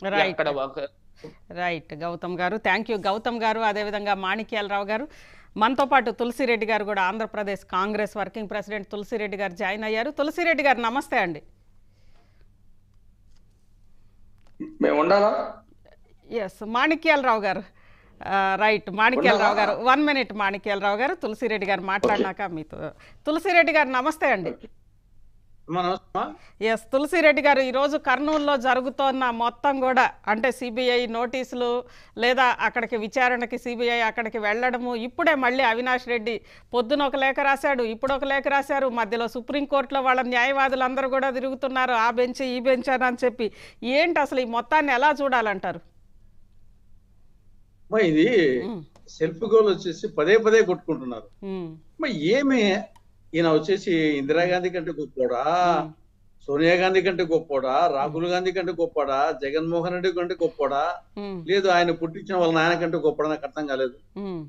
Right అక్కడ ఒక right Gautam గారు థ్యాంక్ యూ గౌతమ్ గారు అదేవిధంగా మాణిక్యాలరావు గారు మనతో పాటు తులసిరెడ్డి గారు కూడా Andhra Pradesh Congress working president Tulasireddy garu join అయ్యారు తులసిరెడ్డి గారు నమస్తే అండి మేము ఉండాలా ఎస్ మాణిక్యాలరావు గారు ఆ, రైట్ మాణిక్యాలరావు గారు వన్ మినిట్ మాణిక్యాలరావు గారు తులసిరెడ్డి గారు మాట్లాడినాక మీతో తులసిరెడ్డి గారు నమస్తే అండి అమ్మా నమస్తే ఎస్ తులసిరెడ్డి గారు ఈరోజు కర్నూలులో జరుగుతోన్న మొత్తం కూడా అంటే సిబిఐ నోటీసులు లేదా అక్కడికి విచారణకి సిబిఐ అక్కడికి వెళ్ళడము ఇప్పుడే మళ్ళీ అవినాష్ రెడ్డి పొద్దున ఒక లేఖ రాశాడు ఇప్పుడు ఒక లేఖ రాశారు మధ్యలో సుప్రీంకోర్టులో వాళ్ళ న్యాయవాదులు అందరూ కూడా తిరుగుతున్నారు ఆ బెంచ్ ఈ బెంచ్ అని అని చెప్పి ఏంటి అసలు ఈ మొత్తాన్ని ఎలా చూడాలంటారు అమ్మా ఇది ఉమ్, సెల్ఫ్ గోల్ వచ్చేసి పదే పదే కొట్టుకుంటున్నారు ఉమ్, అమ్మా ఏమి ఈయన వచ్చేసి ఇందిరాగాంధీ కంటే గొప్పోడా ఉమ్, సోనియా గాంధీ కంటే గొప్పోడా రాహుల్ గాంధీ కంటే గొప్పోడా జగన్మోహన్ రెడ్డి కంటే గొప్పోడా ఉమ్, లేదు ఆయన పుట్టించిన వాళ్ళ నాయన కంటే గొప్పడా నాకు అర్థం కాలేదు ఉమ్,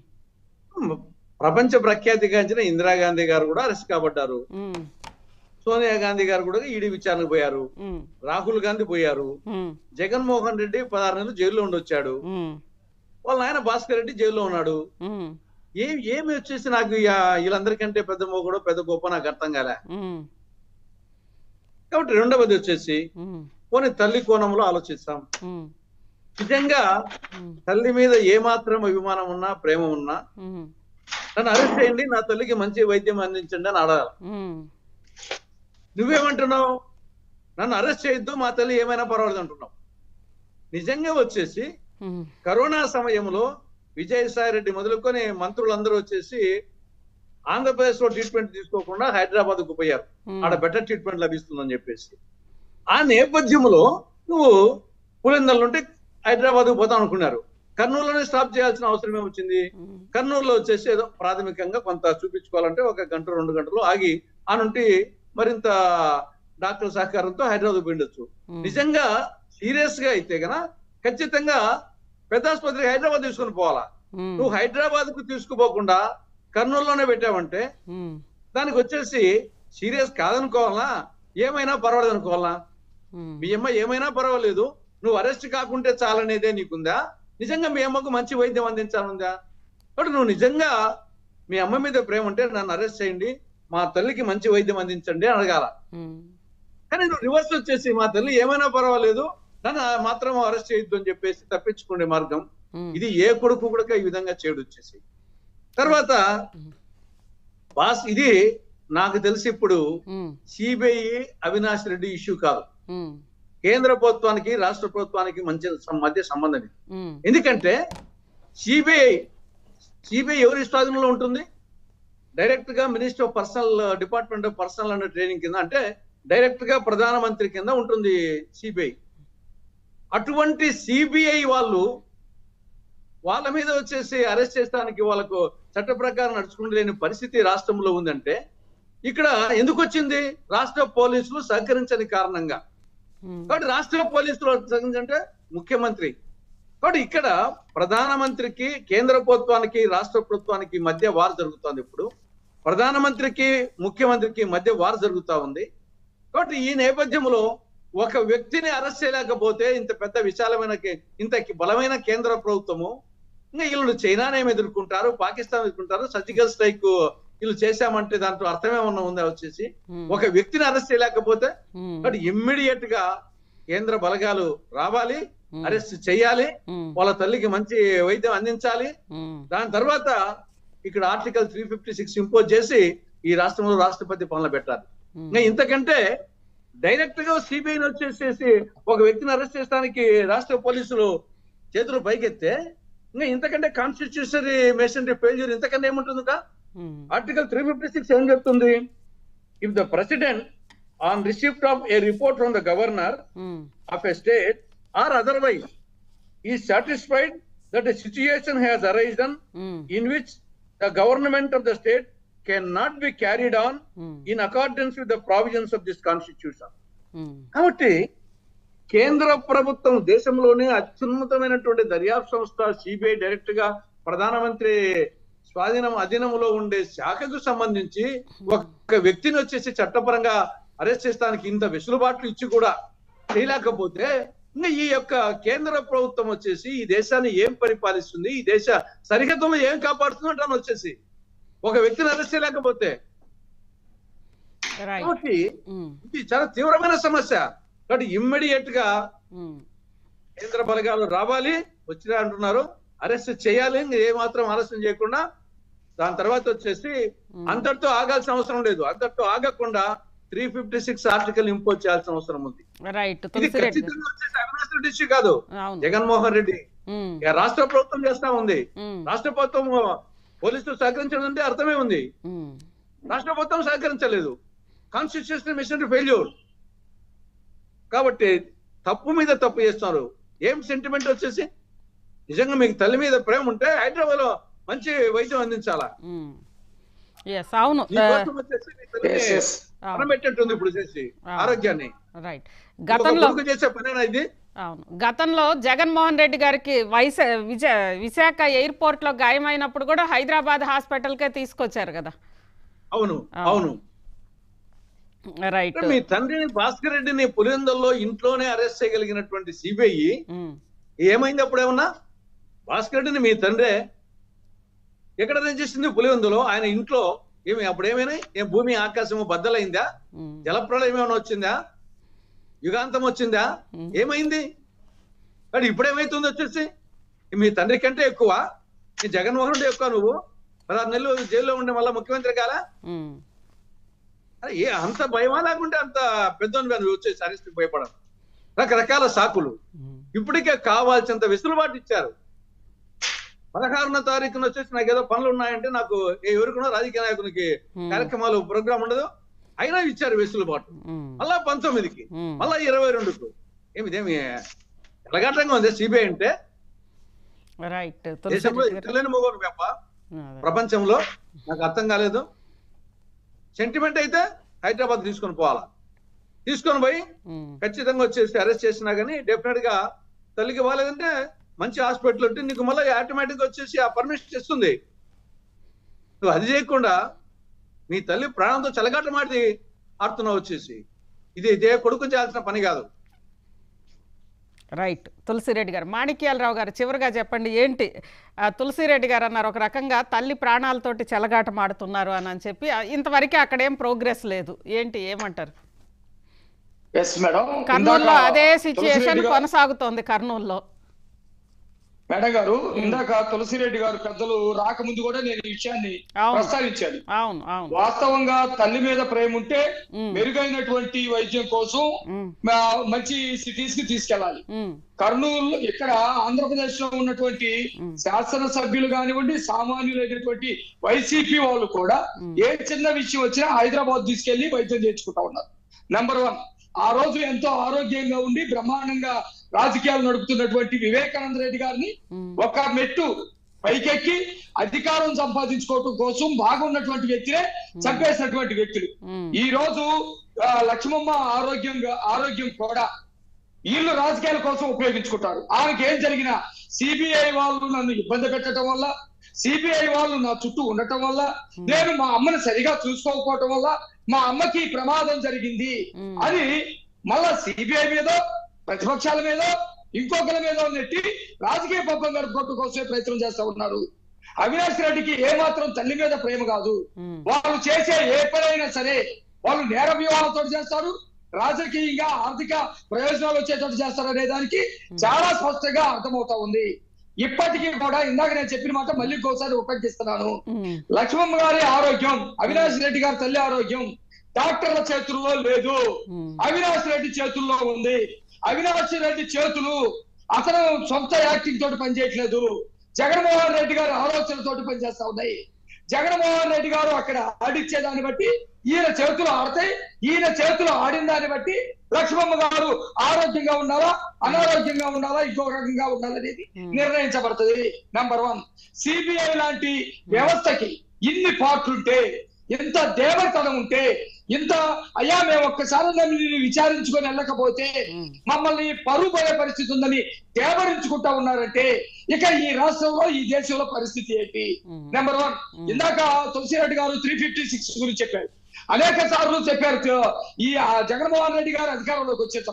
ప్రపంచ ప్రఖ్యాతిగాంచిన ఇందిరాగాంధీ గారు కూడా అరెస్ట్ కాబడ్డారు ఉమ్, సోనియా గాంధీ గారు కూడా ఈడీ విచారణకు పోయారు ఉమ్, రాహుల్ గాంధీ పోయారు ఉమ్, జగన్మోహన్ రెడ్డి పదహారు నెలలు జైల్లో ఉండొచ్చాడు ఉమ్, వాళ్ళ నాయన భాస్కర్ రెడ్డి జైల్లో ఉన్నాడు ఉమ్, ఏం ఏమి వచ్చేసి నాకు ఇక వీళ్ళందరికంటే పెద్ద మొగుడు పెద్ద గొప్ప నాకు అర్థం కాలే ఉమ్, కాబట్టి రెండవది వచ్చేసి ఉమ్, పోనీ తల్లి కోణంలో ఆలోచిస్తాం ఉమ్, నిజంగా ఉమ్, తల్లి మీద ఏ మాత్రం అభిమానం ఉన్నా ప్రేమ ఉన్నా ఉమ్, నన్ను అరెస్ట్ చేయండి నా తల్లికి మంచి వైద్యం అందించండి అని అడగాలి ఉమ్, నువ్వేమంటున్నావు నన్ను అరెస్ట్ చేయొద్దు మా తల్లి ఏమైనా పర్వాలేదు అంటున్నావు నిజంగా వచ్చేసి ఉమ్, కరోనా సమయంలో విజయసాయి రెడ్డి మొదలుకొని మంత్రులందరూ వచ్చేసి ఆంధ్రప్రదేశ్ లో ట్రీట్మెంట్ తీసుకోకుండా హైదరాబాద్ కు పోయారు ఉమ్, ఆడ బెటర్ ట్రీట్మెంట్ లభిస్తుందని చెప్పేసి ఆ నేపథ్యంలో నువ్వు పులిందల నుండి హైదరాబాద్ కు పోతాం అనుకున్నారు కర్నూలులోనే స్టాప్ చేయాల్సిన అవసరం ఏమొచ్చింది ఉమ్, కర్నూలులో వచ్చేసి ఏదో ప్రాథమికంగా కొంత చూపించుకోవాలంటే ఒక గంట రెండు గంటలు ఆగి ఆ నుండి మరింత డాక్టర్ సహకారంతో హైదరాబాద్ పోయిండొచ్చు ఉమ్, నిజంగా సీరియస్ గా అయితే గన ఖచ్చితంగా పెద్ద ఆసుపత్రికి హైదరాబాద్ తీసుకుని పోవాలా ఉమ్, నువ్వు హైదరాబాద్ కు తీసుకుపోకుండా కర్నూలులోనే పెట్టావంటే ఉమ్, దానికి వచ్చేసి సీరియస్ కాదనుకోవాలా ఏమైనా పర్వాలేదు అనుకోవాలా ఉమ్, మీ అమ్మ ఏమైనా పర్వాలేదు నువ్వు అరెస్ట్ కాకుంటే చాలనేదే నీకుందా నిజంగా మీ అమ్మకు మంచి వైద్యం అందించాలందా కాబట్టి నువ్వు నిజంగా మీ అమ్మ మీద ప్రేమ ఉంటే నన్ను అరెస్ట్ చేయండి మా తల్లికి మంచి వైద్యం అందించండి అని అడగాల ఉమ్, కానీ నువ్వు రివర్స్ వచ్చేసి మా తల్లి ఏమైనా పర్వాలేదు నన్ను మాత్రం అరెస్ట్ చేయొద్దు అని చెప్పేసి తప్పించుకునే మార్గం ఉమ్, ఇది ఏ కొడుకు కూడా ఈ విధంగా చేయడు వచ్చేసి తర్వాత బాస్ ఇది నాకు తెలిసి ఇప్పుడు um, CBI Avinash Reddy issue కాదు ఉమ్, కేంద్ర ప్రభుత్వానికి రాష్ట్ర ప్రభుత్వానికి మంచి సం- మధ్య సంబంధం ఇది ఉమ్, ఎందుకంటే సిబిఐ సిబిఐ ఎవరి స్వాధీనంలో ఉంటుంది డైరెక్ట్ గా minister of personnel department of personnel and training కింద అంటే డైరెక్ట్ గా ప్రధానమంత్రి కింద ఉంటుంది సిబిఐ అటువంటి సిబిఐ వాళ్ళు వాళ్ళ మీద వచ్చేసి అరెస్ట్ చేయడానికి వాళ్ళకు చట్ట ప్రకారం నడుచుకుంటలేని పరిస్థితి రాష్ట్రంలో ఉందంటే ఇక్కడ ఎందుకు వచ్చింది రాష్ట్ర పోలీసులు సహకరించని కారణంగా ఉమ్, కాబట్టి రాష్ట్ర పోలీసులు అంటే ముఖ్యమంత్రి కాబట్టి ఇక్కడ ప్రధానమంత్రికి కేంద్ర ప్రభుత్వానికి రాష్ట్ర ప్రభుత్వానికి మధ్య వార్ జరుగుతోంది ఇప్పుడు ప్రధానమంత్రికి ముఖ్యమంత్రికి మధ్య వార్ జరుగుతా ఉంది కాబట్టి ఈ నేపథ్యంలో ఒక వ్యక్తిని అరెస్ట్ చేయలేకపోతే ఇంత పెద్ద విశాలమైన కే- ఇంత బలమైన కేంద్ర ప్రభుత్వము ఇంకా వీళ్ళు చైనానేం ఎదుర్కొంటారు పాకిస్తాన్ ఎదుర్కొంటారు సర్జికల్ స్ట్రైక్ వీళ్ళు చేశామంటే దాంట్లో అర్థం ఏమన్నా ఉందా వచ్చేసి ఉమ్, ఒక వ్యక్తిని అరెస్ట్ చేయలేకపోతే ఉమ్, కాబట్టి ఇమ్మీడియట్ గా కేంద్ర బలగాలు రావాలి ఉమ్, అరెస్ట్ చేయాలి ఉమ్, వాళ్ళ తల్లికి మంచి వైద్యం అందించాలి ఉమ్, దాని తర్వాత ఇక్కడ article three fifty six impose చేసి ఈ రాష్ట్రంలో రాష్ట్రపతి పనులు పెట్టాలి ఉమ్, ఇంకా ఇంతకంటే డైరెక్ట్ గా సిబిఐని వచ్చేసేసి ఒక వ్యక్తిని అరెస్ట్ చేయడానికి రాష్ట్ర పోలీసులు చేతులు పైకెత్తే ఇంకా ఇంతకంటే కాన్స్టిట్యూషనరీ మెషనరీ ఫెయిల్యూర్ ఇంతకంటే ఏముంటుందిగా um, article three fifty six ఏం చెప్తుంది if the president on receipt of a report from the governor um, of a state or otherwise is satisfied that a situation has arisen um, in which the government of the state cannot be carried on um, in accordance with the provisions of this constitution. Um, కాబట్టి కేంద్ర ప్రభుత్వం దేశంలోనే అత్యున్నతమైనటువంటి దర్యాప్తు సంస్థ CBI direct గా ప్రధానమంత్రి స్వాధీనం అధీనంలో ఉండే శాఖకు సంబంధించి ఒక వ్యక్తిని వచ్చేసి చట్టపరంగా అరెస్ట్ చేస్తానికి ఇంత వెసులుబాట్లు ఇచ్చి కూడా చేయలేకపోతే ఇంకా ఈ యొక్క కేంద్ర ప్రభుత్వం వచ్చేసి ఈ దేశాన్ని ఏం పరిపాలిస్తుంది ఈ దేశ సరిహద్దులను ఏం కాపాడుతుంది అంటాను వచ్చేసి ఒక వ్యక్తిని అరెస్ట్ చేయలేకపోతే రైట్ కాబట్టి ఇది చాలా తీవ్రమైన సమస్య కాబట్టి ఇమ్మీడియట్ గా కేంద్ర బలగాలు రావాలి వచ్చినా అంటున్నారు అరెస్ట్ చేయాలి ఇంకా ఏ మాత్రం ఆలస్యం చేయకుండా దాని తర్వాత వచ్చేసి అంతటితో ఆగాల్సిన అవసరం లేదు అంతటితో ఆగకుండా three fifty six article impose చేయాల్సిన అవసరం ఉంది రైట్ ఇది తులసిరెడ్డి గారు. ఖచ్చితంగా వచ్చేసి అవినాష్ రెడ్డి ఇష్యూ కాదు అవును జగన్మోహన్ రెడ్డి ఉమ్, ఇక రాష్ట్ర ప్రభుత్వం చేస్తా ఉంది ఉమ్, రాష్ట్ర ప్రభుత్వం పోలీసులు సహకరించడం అంటే అర్థమే ఉంది ఉమ్, రాష్ట్ర ప్రభుత్వం సహకరించలేదు కాన్స్టిట్యూషన్ మిషన్ ఫెయిల్యూర్ కాబట్టి తప్పు మీద తప్పు చేస్తున్నారు ఏం సెంటిమెంట్ వచ్చేసి నిజంగా మీకు తల్లి మీద ప్రేమ ఉంటే హైదరాబాద్ లో మంచి వైద్యం అందించాలా ఉమ్. ఎస్ అవును మీకోసం వచ్చేసి మీ తల్లిని ఎస్ ఎస్ పరం పెట్టేట్టుంది ఇప్పుడు చేసి ఆరోగ్యాన్ని రైట్ ఒక గతంలో కొడుకు చేసే పనేనా ఇది అవును గతంలో జగన్మోహన్ రెడ్డి గారికి వైశ విజ విశాఖ ఎయిర్పోర్ట్ లో గాయమైనప్పుడు కూడా హైదరాబాద్ హాస్పిటల్కే తీసుకొచ్చారు కదా అవును ఆ. అవును రైట్ అంటే మీ తండ్రిని భాస్కర్ రెడ్డిని పులివెందుల్లో ఇంట్లోనే అరెస్ట్ చేయగలిగినటువంటి సిబిఐ ఉమ్, ఏమైంది అప్పుడు ఏమన్నా భాస్కర్ రెడ్డిని మీ తండ్రే ఎక్కడ చేసింది పులివెందులో ఆయన ఇంట్లో ఏమి అప్పుడు ఏమైనా ఏం భూమి ఆకాశము బద్దలైందా ఉమ్, జలప్రళయం ఏమైనా వచ్చిందా యుగాంతం వచ్చిందా ఉమ్. ఏమైంది మరి ఇప్పుడు ఏమైతుంది వచ్చేసి మీ తండ్రి కంటే ఎక్కువ నీ జగన్మోహన్ రెడ్డి ఎక్కువ నువ్వు పదహారు నెలలు జైల్లో ఉండే మళ్ళీ ముఖ్యమంత్రి కాలా ఉమ్, అరే ఏ అంత భయమా లేకుంటే అంత పెద్దోని నువ్వు వచ్చేసి అరెస్ట్ భయపడడం రకరకాల సాకులు ఉమ్, ఇప్పటికే కావాల్సినంత వెసులుబాటు ఇచ్చారు పదహారున తారీఖున వచ్చేసి నాకు ఏదో పనులు ఉన్నాయంటే నాకు ఎవరికైనా రాజకీయ నాయకునికి ఉమ్, కార్యక్రమాలు ప్రోగ్రామ్ ఉండదు అయినా ఇచ్చారు వెసులుబాటు ఉమ్, మళ్ళా పంతొమ్మిదికి ఉమ్, మళ్ళా ఇరవై రెండుకు ఏమి ఇదేమి ఎలగాటంగా ఉంది సిబిఐ అంటే రైట్ దేశంలో తులసిరెడ్డి గారు తెలియని మొగోడు వెప్ప అదే. ప్రపంచంలో నాకు అర్థం కాలేదు సెంటిమెంట్ అయితే హైదరాబాద్ తీసుకొని పోవాలా తీసుకొని పోయి ఉమ్, ఖచ్చితంగా వచ్చేసి అరెస్ట్ చేసినా కానీ డెఫినెట్ గా తల్లికి బాగాలేదంటే మంచి హాస్పిటల్ ఉంటే నీకు మళ్ళీ ఆటోమేటిక్ గా వచ్చేసి ఆ పర్మిషన్ ఇస్తుంది నువ్వు అది చేయకుండా నీ తల్లి ప్రాణంతో చలగాట మాడి ఆడుతున్నావు వచ్చేసి ఇది ఇదే కొడుకు చేయాల్సిన పని కాదు రైట్ తులసిరెడ్డి గారు మాణిక్యాలరావు గారు చివరిగా చెప్పండి ఏంటి ఆ, తులసిరెడ్డి గారు అన్నారు ఒక రకంగా తల్లి ప్రాణాలతోటి చెలగాట మాడుతున్నారు అని అని చెప్పి ఆ, ఇంతవరకు అక్కడ ఏం ప్రోగ్రెస్ లేదు ఏంటి ఏమంటారు ఎస్ మేడం కర్నూలులో ఇందాక అదే సిచ్యుయేషన్ తులసిరెడ్డి గారు- కొనసాగుతోంది కర్నూలులో మేడం గారు ఇందాక తులసిరెడ్డి గారు పెద్దలు రాకముందు కూడా నేను ఈ విషయాన్ని అవును. ప్రస్తావించాను అవును అవును వాస్తవంగా తల్లి మీద ప్రేమ ఉంటే ఉమ్. మెరుగైనటువంటి వైద్యం కోసం ఉమ్, మా- మంచి సిటీస్ కి తీసుకెళ్ళాలి ఉమ్, కర్నూలు ఇక్కడ ఆంధ్రప్రదేశ్ లో ఉన్నటువంటి మ్. శాసన సభ్యులు కానివ్వండి సామాన్యులైనటువంటి వైసీపీ వాళ్ళు కూడా మ్. ఏ చిన్న విషయం వచ్చినా హైదరాబాద్ తీసుకెళ్లి వైద్యం చేర్చుకుంటా ఉన్నారు నెంబర్ వన్ ఆ రోజు ఎంతో ఆరోగ్యంగా ఉండి బ్రహ్మాండంగా రాజకీయాలు నడుపుతున్నటువంటి వివేకానంద రెడ్డి గారిని ఉమ్, ఒక మెట్టు పైకెక్కి అధికారం సంపాదించుకోవటం కోసం బాగున్నటువంటి వ్యక్తినే చంపేసినటువంటి వ్యక్తులు ఉమ్, ఈ రోజు ఆ, లక్ష్మమ్మ ఆరోగ్యంగా ఆరోగ్యం కూడా వీళ్ళు రాజకీయాల కోసం ఉపయోగించుకుంటారు ఆమెకి ఏం జరిగినా సిబిఐ వాళ్ళు నన్ను ఇబ్బంది పెట్టడం వల్ల సిబిఐ వాళ్ళు నా చుట్టూ ఉండటం వల్ల నేను మా అమ్మని సరిగా చూసుకోకపోవటం వల్ల మా అమ్మకి ప్రమాదం జరిగింది ఉమ్. అని మళ్ళా సిబిఐ మీద ప్రతిపక్షాల మీద ఇంకొకరి మీద నెట్టి రాజకీయ పబ్బం గడుపుకోవటం కోసమే ప్రయత్నం చేస్తా ఉన్నారు అవినాష్ రెడ్డికి ఏ మాత్రం తల్లి మీద ప్రేమ కాదు ఉమ్, వాళ్ళు చేసే ఏ పనైనా సరే వాళ్ళు నేర వ్యూహాలతో చేస్తారు రాజకీయంగా ఆర్థిక ప్రయోజనాలు వచ్చేటట్టు చేస్తారు అనే దానికి చాలా స్పష్టంగా అర్థమవుతా ఉంది ఇప్పటికీ కూడా ఇందాక నేను చెప్పిన మాట మళ్ళీ ఇంకోసారి ఉపయోగిస్తున్నాను ఉమ్, లక్ష్మమ్మ గారి ఆరోగ్యం అవినాష్ రెడ్డి గారి తల్లి ఆరోగ్యం డాక్టర్ల చేతుల్లో లేదు ఉమ్, అవినాష్ రెడ్డి చేతుల్లో ఉంది అవినాష్ రెడ్డి చేతులు అతను సొంత యాక్టింగ్ తోటి పనిచేయట్లేదు జగన్మోహన్ రెడ్డి గారి ఆలోచనలతోటి పనిచేస్తా ఉన్నాయి జగన్మోహన్ రెడ్డి గారు అక్కడ ఆడిచ్చే దాన్ని బట్టి ఈయన చేతులు ఆడతాయి ఈయన చేతులు ఆడిన దాన్ని బట్టి లక్ష్మమ్మ గారు ఆరోగ్యంగా ఉండాలా అనారోగ్యంగా ఉండాలా ఇంకో రకంగా ఉండాలనేది నిర్ణయించబడుతుంది నంబర్ వన్ సిబిఐ లాంటి వ్యవస్థకి ఇన్ని పార్ట్లుంటే ఇంత దేవతనం ఉంటే ఇంత అయ్యా మేము ఒక్కసారి నన్ను విచారించుకొని వెళ్ళకపోతే ఉమ్. మమ్మల్ని పరువు పోయే పరిస్థితి ఉందని దేవరించుకుంటా ఉన్నారంటే ఇక ఈ రాష్ట్రంలో ఈ దేశంలో పరిస్థితి ఏంటి ఉమ్. నెంబర్ వన్ ఇందాక తులసిరెడ్డి గారు త్రీ ఫిఫ్టీ సిక్స్ గురించి చెప్పారు అనేక సార్లు చెప్పారు ఈ ఆ జగన్మోహన్ రెడ్డి గారు అధికారంలోకి వచ్చిన తర్వాత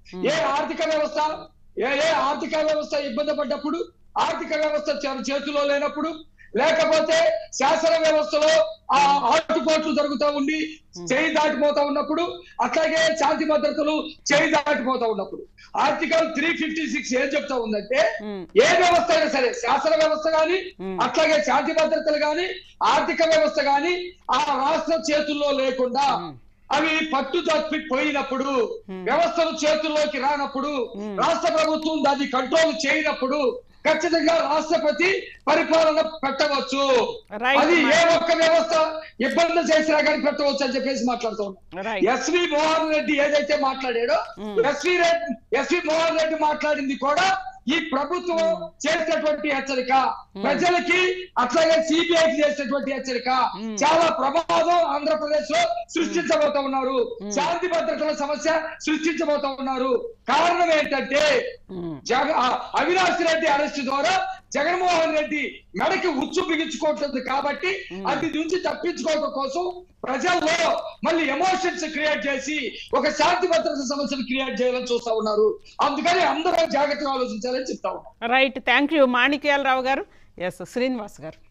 ఏ ఆర్థిక వ్యవస్థ ఏ ఏ ఆర్థిక వ్యవస్థ ఇబ్బంది పడ్డప్పుడు ఆర్థిక వ్యవస్థ చే- చేతిలో లేనప్పుడు లేకపోతే శాసన వ్యవస్థలో ఆ ఆటుపోట్లు జరుగుతూ ఉండి చేయి దాటిపోతా ఉన్నప్పుడు అట్లాగే శాంతి భద్రతలు చేయి దాటిపోతా ఉన్నప్పుడు ఆర్టికల్ త్రీ ఫిఫ్టీ సిక్స్ ఏం చెప్తా ఉందంటే ఉమ్, ఏ వ్యవస్థ అయినా సరే శాసన వ్యవస్థ గాని ఉమ్, అట్లాగే శాంతి భద్రతలు గాని ఆర్థిక వ్యవస్థ గాని ఆ రాష్ట్రం చేతుల్లో లేకుండా ఉమ్. అవి పట్టు తప్పి పోయినప్పుడు Hmm. వ్యవస్థలు చేతుల్లోకి రానప్పుడు Hmm. రాష్ట్ర ప్రభుత్వం దాన్ని కంట్రోల్ చేయనప్పుడు ఖచ్చితంగా రాష్ట్రపతి పరిపాలన పెట్టవచ్చు Right, అది ఏ మా- ఒక్క వ్యవస్థ ఇబ్బంది చేసినా కానీ పెట్టవచ్చు అని చెప్పేసి మాట్లాడుతూ ఉన్నాం రైట్ ఎస్వి మోహన్ రెడ్డి ఏదైతే మాట్లాడాడో Hmm. SV Reddy SV Mohan Reddy మాట్లాడింది కూడా ఈ ప్రభుత్వం చేసినటువంటి హెచ్చరిక ప్రజలకి అట్లాగే సిబిఐకి చేసినటువంటి హెచ్చరిక Hmm. చాలా ప్రమాదం ఆంధ్రప్రదేశ్ లో సృష్టించబోతా ఉన్నారు శాంతి భద్రతల సమస్య సృష్టించబోతా ఉన్నారు కారణం ఏంటంటే ఉమ్, జగ ఆ- అవినాష్ రెడ్డి అరెస్ట్ ద్వారా జగన్మోహన్ రెడ్డి మెడకి ఉచ్చు బిగించుకుంటుంది కాబట్టి అది నుంచి తప్పించుకోవడం కోసం ప్రజల్లో మళ్ళీ ఎమోషన్స్ క్రియేట్ చేసి ఒక శాంతి భద్రత సమస్యను క్రియేట్ చేయాలని చూస్తా ఉన్నారు అందుకని అందరూ జాగ్రత్తగా ఆలోచించాలని చెప్తా ఉన్నారు రైట్ థ్యాంక్ యూ మాణిక్యాలరావు గారు ఎస్ శ్రీనివాస్ గారు